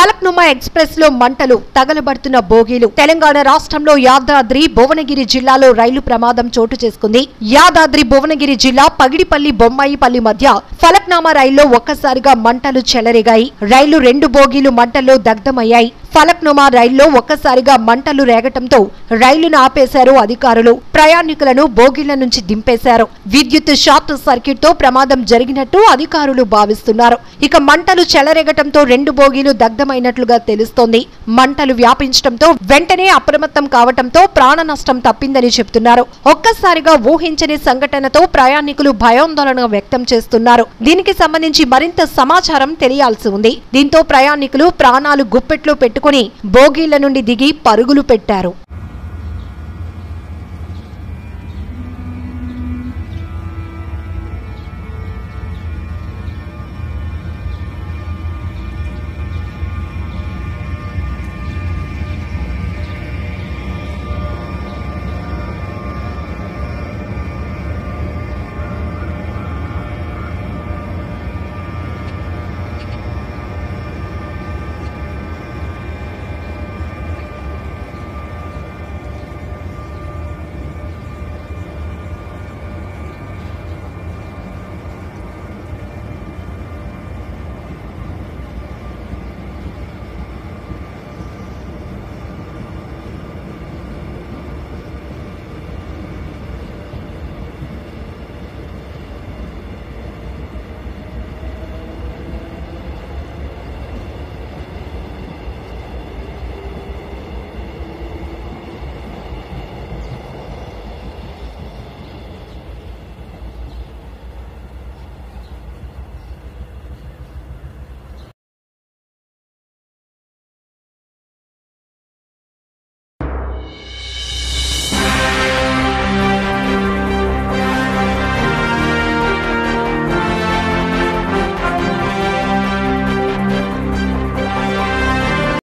Falaknuma express లో మంటలు తగలబడుతున్న బోగీలు తెలంగాణ రాష్ట్రంలో యాదాద్రి భువనగిరి జిల్లాలో రైలు ప్రమాదం చోటు చేసుకుంది యాదాద్రి భువనగిరి జిల్లా పగిడిపల్లి బొమ్మాయిపల్లి మధ్య ఫలక్నామా రైల్లో ఒక్కసారిగా మంటలు చెలరేగాయి రైలు రెండు బోగీలు మంటల్లో దగ్ధమయ్యాయి ఫలక్నుమా రైల్లో ఒక్కసారిగా మంటలు రేగటంతో రైలును ఆపేశారు అధికారులు ప్రయాణికులను బోగీల నుంచి దింపేశారు విద్యుత్ షార్ట్ సర్క్యూట్ తో ప్రమాదం జరిగినట్టు అధికారులు భావిస్తున్నారు ఇక మంటలు చెలరేగటంతో రెండు బోగీలు దగ్ధమైనట్లుగా తెలుస్తోంది మంటలు వ్యాపించడంతో వెంటనే అప్రమత్తం కావటంతో ప్రాణ నష్టం తప్పిందని చెప్తున్నారు ఒక్కసారిగా ఊహించని సంఘటనతో ప్రయాణికులు భయాందోళన వ్యక్తం చేస్తున్నారు దీనికి సంబంధించి మరింత సమాచారం తెలియాల్సి ఉంది దీంతో ప్రయాణికులు ప్రాణాలు గుప్పెట్లో పెట్టుకుని బోగీల నుండి దిగి పరుగులు పెట్టారు